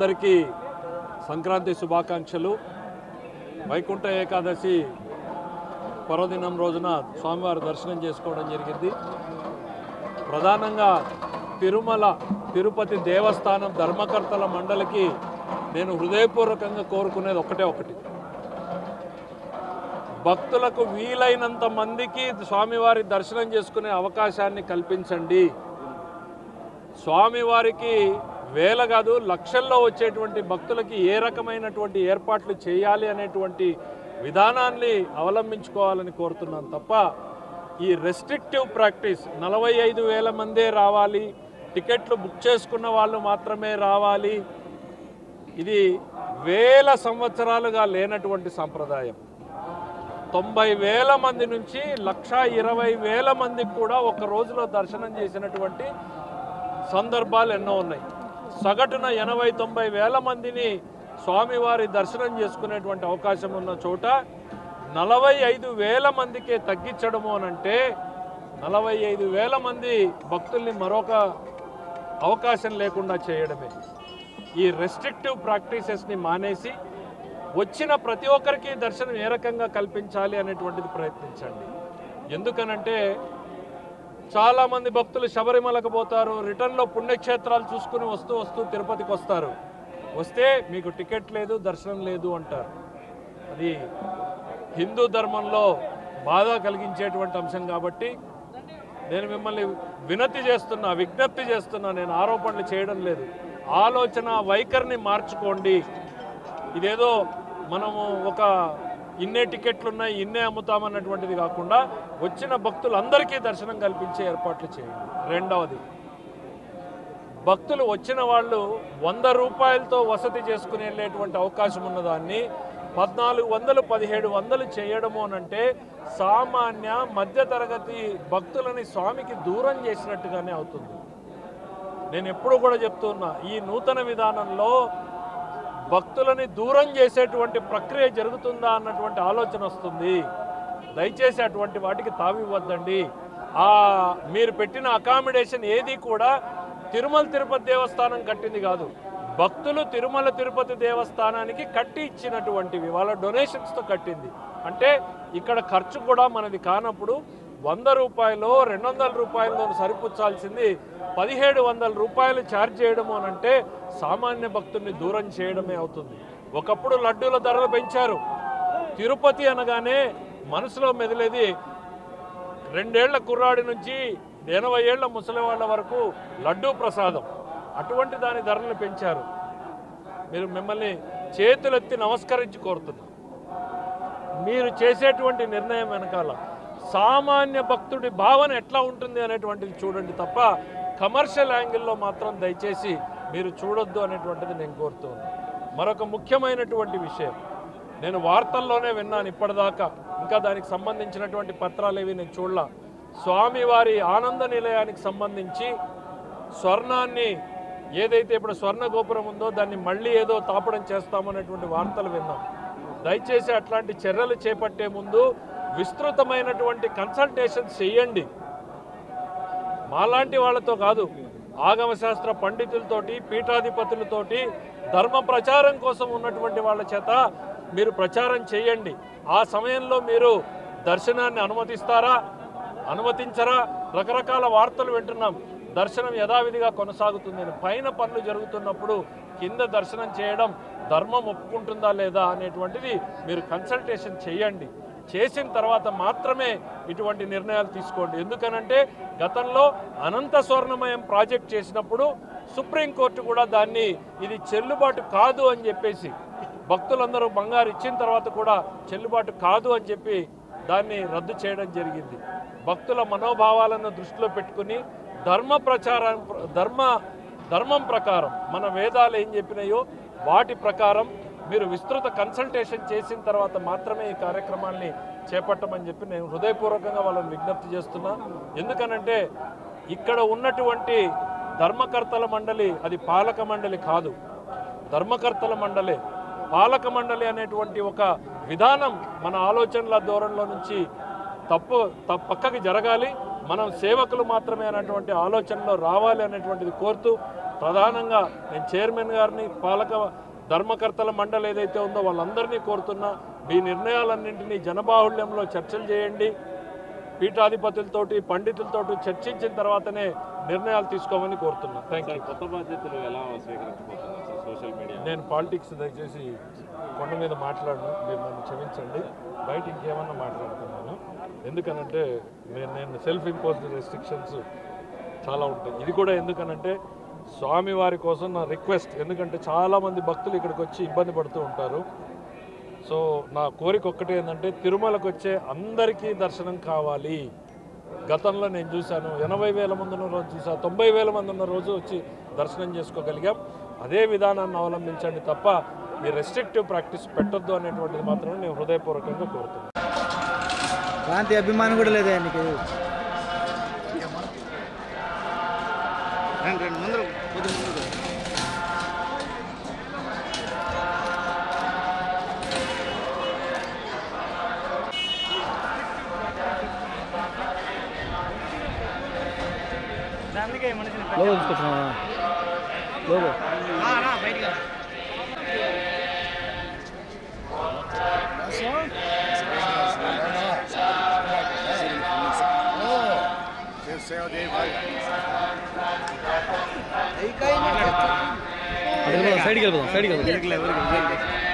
అందరికీ సంక్రాంతి శుభాకాంక్షలు వైకుంఠ ఏకాదశి పర్వదినం రోజున స్వామివారి దర్శనం చేసుకోవడం జరిగింది ప్రధానంగా తిరుమల తిరుపతి దేవస్థానం ధర్మకర్తల మండలికి నేను హృదయపూర్వకంగా కోరుకునేది ఒకటే ఒకటి భక్తులకు వీలైనంత మందికి స్వామివారి దర్శనం చేసుకునే అవకాశాన్ని కల్పించండి స్వామివారికి వేల కాదు లక్షల్లో వచ్చేటువంటి భక్తులకి ఏ రకమైనటువంటి ఏర్పాట్లు చేయాలి అనేటువంటి విధానాన్ని అవలంబించుకోవాలని కోరుతున్నాను తప్ప ఈ రెస్ట్రిక్టివ్ ప్రాక్టీస్ నలభై ఐదు వేల మందే రావాలి టికెట్లు బుక్ చేసుకున్న వాళ్ళు మాత్రమే రావాలి ఇది వేల సంవత్సరాలుగా లేనటువంటి సంప్రదాయం తొంభై వేల మంది నుంచి లక్ష ఇరవై వేల మందికి కూడా ఒక రోజులో దర్శనం చేసినటువంటి సందర్భాలు ఎన్నో ఉన్నాయి సగటున ఎనభై తొంభై వేల మందిని స్వామివారి దర్శనం చేసుకునేటువంటి అవకాశం ఉన్న చోట నలభై ఐదు వేల మందికే తగ్గించడము అనంటే నలభై ఐదు వేల మంది భక్తుల్ని మరొక అవకాశం లేకుండా చేయడమే ఈ రెస్ట్రిక్టివ్ ప్రాక్టీసెస్ని మానేసి వచ్చిన ప్రతి ఒక్కరికి దర్శనం ఏ రకంగా కల్పించాలి అనేటువంటిది ప్రయత్నించండి ఎందుకనంటే చాలామంది భక్తులు శబరిమలకు పోతారు రిటర్న్లో పుణ్యక్షేత్రాలు చూసుకుని వస్తూ వస్తూ తిరుపతికి వస్తారు వస్తే మీకు టికెట్ లేదు దర్శనం లేదు అంటారు అది హిందూ ధర్మంలో బాధ కలిగించేటువంటి అంశం కాబట్టి నేను మిమ్మల్ని వినతి చేస్తున్నా విజ్ఞప్తి చేస్తున్నా నేను ఆరోపణలు చేయడం లేదు ఆలోచన వైఖరిని మార్చుకోండి ఇదేదో మనము ఒక ఇన్నే టికెట్లు ఉన్నాయి ఇన్నే అమ్ముతామన్నటువంటిది కాకుండా వచ్చిన భక్తులందరికీ దర్శనం కల్పించే ఏర్పాట్లు చేయండి రెండవది భక్తులు వచ్చిన వాళ్ళు వంద రూపాయలతో వసతి చేసుకుని వెళ్ళేటువంటి అవకాశం ఉన్నదాన్ని పద్నాలుగు వందలు పదిహేడు వందలు చేయడము అనంటే సామాన్య మధ్యతరగతి భక్తులని స్వామికి దూరం చేసినట్టుగానే అవుతుంది నేను ఎప్పుడు కూడా చెప్తున్నా ఈ నూతన విధానంలో భక్తులని దూరం చేసేటువంటి ప్రక్రియ జరుగుతుందా అన్నటువంటి ఆలోచన వస్తుంది దయచేసి అటువంటి వాటికి తావివ్వద్దండి ఆ మీరు పెట్టిన అకామిడేషన్ ఏది కూడా తిరుమల తిరుపతి దేవస్థానం కట్టింది కాదు భక్తులు తిరుమల తిరుపతి దేవస్థానానికి కట్టి ఇచ్చినటువంటివి వాళ్ళ డొనేషన్స్తో కట్టింది అంటే ఇక్కడ ఖర్చు కూడా మనది కానప్పుడు వంద రూపాయలు రెండు వందల రూపాయలతో సరిపుచ్చాల్సింది పదిహేడు వందల రూపాయలు ఛార్జ్ చేయడము అని అంటే సామాన్య భక్తుల్ని దూరం చేయడమే అవుతుంది ఒకప్పుడు లడ్డూల ధరలు పెంచారు తిరుపతి అనగానే మనసులో మెదిలేది రెండేళ్ల కుర్రాడి నుంచి ఎనభై ఏళ్ల ముసలి వాళ్ళ వరకు లడ్డూ ప్రసాదం అటువంటి దాని ధరలు పెంచారు మీరు మిమ్మల్ని చేతులెత్తి నమస్కరించి కోరుతున్నా మీరు చేసేటువంటి నిర్ణయం వెనకాల సామాన్య భక్తుడి భావన ఎట్లా ఉంటుంది అనేటువంటిది చూడండి తప్ప కమర్షియల్ యాంగిల్లో మాత్రం దయచేసి మీరు చూడొద్దు అనేటువంటిది నేను కోరుతున్నాను మరొక ముఖ్యమైనటువంటి విషయం నేను వార్తల్లోనే విన్నాను ఇప్పటిదాకా ఇంకా దానికి సంబంధించినటువంటి పత్రాలు ఏవి నేను చూడలా స్వామివారి ఆనంద నిలయానికి సంబంధించి స్వర్ణాన్ని ఏదైతే ఇప్పుడు స్వర్ణ గోపురం ఉందో దాన్ని మళ్ళీ ఏదో తాపడం చేస్తామనేటువంటి వార్తలు విన్నాం దయచేసి అట్లాంటి చర్యలు చేపట్టే ముందు విస్తృతమైనటువంటి కన్సల్టేషన్ చేయండి మాలాంటి వాళ్ళతో కాదు ఆగమ శాస్త్ర పండితులతోటి పీఠాధిపతులతోటి ధర్మ ప్రచారం కోసం ఉన్నటువంటి వాళ్ళ చేత మీరు ప్రచారం చేయండి ఆ సమయంలో మీరు దర్శనాన్ని అనుమతిస్తారా అనుమతించరా రకరకాల వార్తలు వింటున్నాం దర్శనం యథావిధిగా కొనసాగుతుంది పైన పనులు జరుగుతున్నప్పుడు కింద దర్శనం చేయడం ధర్మం ఒప్పుకుంటుందా లేదా అనేటువంటిది మీరు కన్సల్టేషన్ చేయండి చేసిన తర్వాత మాత్రమే ఇటువంటి నిర్ణయాలు తీసుకోండి ఎందుకనంటే గతంలో అనంత స్వర్ణమయం ప్రాజెక్ట్ చేసినప్పుడు సుప్రీంకోర్టు కూడా దాన్ని ఇది చెల్లుబాటు కాదు అని చెప్పేసి భక్తులందరూ బంగారు ఇచ్చిన తర్వాత కూడా చెల్లుబాటు కాదు అని చెప్పి దాన్ని రద్దు చేయడం జరిగింది భక్తుల మనోభావాలను దృష్టిలో పెట్టుకుని ధర్మ ప్రచారం ధర్మ ధర్మం ప్రకారం మన వేదాలు ఏం చెప్పినాయో వాటి ప్రకారం మీరు విస్తృత కన్సల్టేషన్ చేసిన తర్వాత మాత్రమే ఈ కార్యక్రమాల్ని చేపట్టమని చెప్పి నేను హృదయపూర్వకంగా వాళ్ళని విజ్ఞప్తి చేస్తున్నా ఎందుకనంటే ఇక్కడ ఉన్నటువంటి ధర్మకర్తల మండలి అది పాలక మండలి కాదు ధర్మకర్తల మండలే పాలక మండలి అనేటువంటి ఒక విధానం మన ఆలోచనల ధోరణిలో నుంచి తప్పు తప్ప పక్కకి జరగాలి మనం సేవకులు మాత్రమే అనేటువంటి ఆలోచనలో రావాలి అనేటువంటిది కోరుతూ ప్రధానంగా నేను చైర్మన్ గారిని పాలక ధర్మకర్తల మండలి ఏదైతే ఉందో వాళ్ళందరినీ కోరుతున్నా మీ నిర్ణయాలన్నింటినీ జనబాహుళ్యంలో చర్చలు చేయండి పీఠాధిపతులతోటి పండితులతోటి చర్చించిన తర్వాతనే నిర్ణయాలు తీసుకోమని కోరుతున్నా థ్యాంక్ యూ కొత్త బాధ్యతలు ఎలా స్వీకరించబోతున్నారు సార్ సోషల్ మీడియా నేను పాలిటిక్స్ దయచేసి కొండ మీద మాట్లాడను మీరు నన్ను క్షమించండి బయట ఇంకేమన్నా మాట్లాడుతున్నాను ఎందుకనంటే నేను నేను సెల్ఫ్ ఇంపోజ్డ్ రెస్ట్రిక్షన్స్ చాలా ఉంటాయి ఇది కూడా ఎందుకనంటే స్వామివారి కోసం నా రిక్వెస్ట్ ఎందుకంటే చాలామంది భక్తులు ఇక్కడికి వచ్చి ఇబ్బంది పడుతూ ఉంటారు సో నా కోరిక ఒక్కటే ఏంటంటే తిరుమలకు వచ్చే అందరికీ దర్శనం కావాలి గతంలో నేను చూశాను ఎనభై వేల మంది ఉన్న రోజు చూసా తొంభై వేల మంది ఉన్న రోజు వచ్చి దర్శనం చేసుకోగలిగాం అదే విధానాన్ని అవలంబించండి తప్ప ఈ రెస్ట్రిక్టివ్ ప్రాక్టీస్ పెట్టొద్దు అనేటువంటిది మాత్రమే నేను హృదయపూర్వకంగా కోరుతున్నాను ప్రాంతీయ అభిమానం కూడా లేదా నీకు రండి రండి ముందర కొద్దిగా ముందుకు లోగో తీసుకొచ్చినావా లోగో సైడ్కి వెళ్ళిపోదాం సైడ్కి వెళ్ళిపోదాం